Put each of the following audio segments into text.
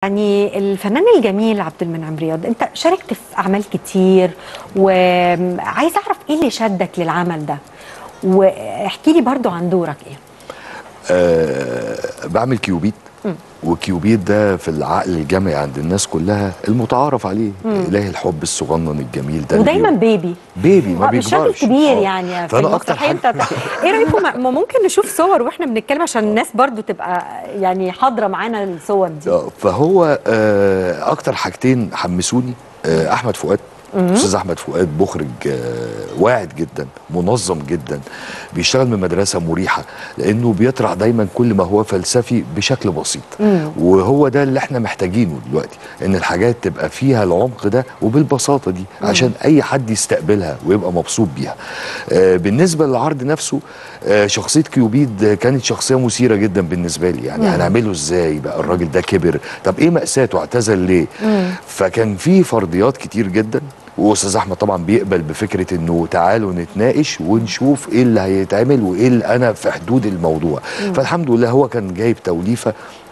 يعني الفنان الجميل عبد المنعم رياض انت شاركت في اعمال كتير وعايز اعرف ايه اللي شدك للعمل ده واحكي لي برضو عن دورك ايه أه بعمل كيوبيت وكيوبيت ده في العقل الجمعي عند الناس كلها المتعارف عليه اله الحب الصغنن الجميل ده ودايما اللي بيبي بيبي ما آه، مش بيكبرش راجل كبير آه. يعني يا فانا فندم. اكتر مستحيل حاجه تت- ايه رايكم ما ما ممكن نشوف صور واحنا بنتكلم عشان الناس برضو تبقى يعني حاضره معانا الصور دي آه، فهو آه، اكتر حاجتين حمسوني آه، احمد فؤاد استاذ احمد فؤاد مخرج آه، واعد جدا منظم جدا بيشتغل من مدرسه مريحه لانه بيطرح دايما كل ما هو فلسفي بشكل بسيط وهو ده اللي احنا محتاجينه دلوقتي ان الحاجات تبقى فيها العمق ده وبالبساطه دي عشان اي حد يستقبلها ويبقى مبسوط بيها آه، بالنسبه للعرض نفسه آه، شخصيه كيوبيد آه، كانت شخصيه مثيره جدا بالنسبه لي يعني هنعمله ازاي بقى الراجل ده كبر طب ايه مأساته اعتزل ليه فكان في فرضيات كتير جدا واستاذ احمد طبعا بيقبل بفكره انه تعالوا نتناقش ونشوف ايه اللي هيتعمل وايه اللي انا في حدود الموضوع فالحمد لله هو كان جايب توليفه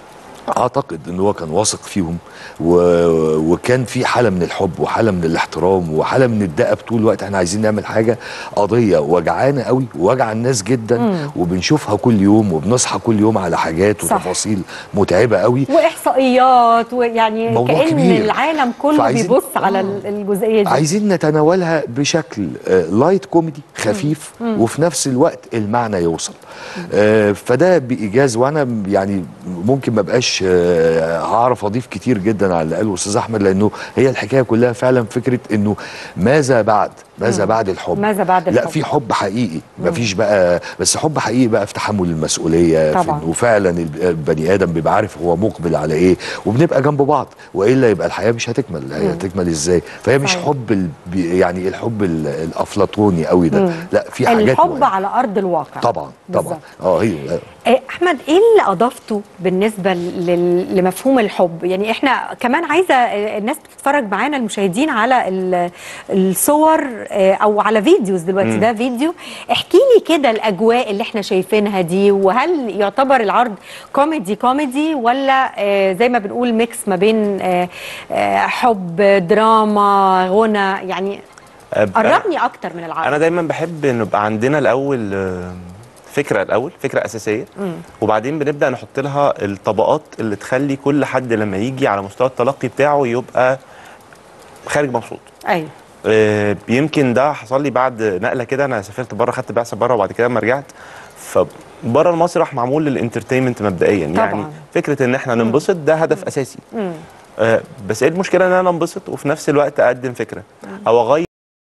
اعتقد ان هو كان واثق فيهم و... وكان في حاله من الحب وحاله من الاحترام وحاله من الدقه طول الوقت احنا عايزين نعمل حاجه قضيه وجعانه قوي ووجع الناس جدا وبنشوفها كل يوم وبنصحى كل يوم على حاجات صح. وتفاصيل متعبه قوي واحصائيات ويعني موضوع كان كبير. العالم كله فعايزين- بيبص على آه. ال- الجزئيه دي عايزين نتناولها بشكل آه، لايت كوميدي خفيف وفي نفس الوقت المعنى يوصل آه، فده بايجاز وانا يعني ممكن ما بقاش آه، هعرف اضيف كتير جدا على اللي قاله استاذ احمد لانه هي الحكايه كلها فعلا فكره انه ماذا بعد ماذا بعد الحب ماذا بعد لا الحب؟ في حب حقيقي مفيش بقى بس حب حقيقي بقى في تحمل المسؤوليه في طبعاً. انه وفعلا الب- البني ادم بيبقى عارف هو مقبل على ايه وبنبقى جنب بعض والا يبقى الحياه مش هتكمل هي هتكمل ازاي فهي مش صحيح. حب ال... بي- يعني الحب ال- الافلاطوني قوي ده لا في حاجات الحب مهمة. على ارض الواقع طبعا بالظبط. طبعا اه هي إيه، احمد ايه اللي اضفته بالنسبه لل- لمفهوم الحب يعني احنا كمان عايزه الناس بتتفرج معانا المشاهدين على ال- الصور آه، او على فيديوز دلوقتي ده فيديو احكي لي كده الاجواء اللي احنا شايفينها دي وهل يعتبر العرض كوميدي كوميدي ولا آه، زي ما بنقول ميكس ما بين آه، آه، حب دراما غنى يعني أب- قربني اكتر من العرض انا دايما بحب ان يبقى عندنا الاول آه، فكره الاول فكره اساسيه وبعدين بنبدا نحط لها الطبقات اللي تخلي كل حد لما يجي على مستوى التلقي بتاعه يبقى خارج مبسوط ايوه آه، يمكن ده حصل لي بعد نقله كده انا سافرت بره خدت بعثه بره وبعد كده لما رجعت فبره المسرح معمول للانترتينمنت مبدئيا طبعاً. يعني فكره ان احنا ننبسط ده هدف اساسي آه، بس ايه المشكله ان انا انبسط وفي نفس الوقت اقدم فكره او اغير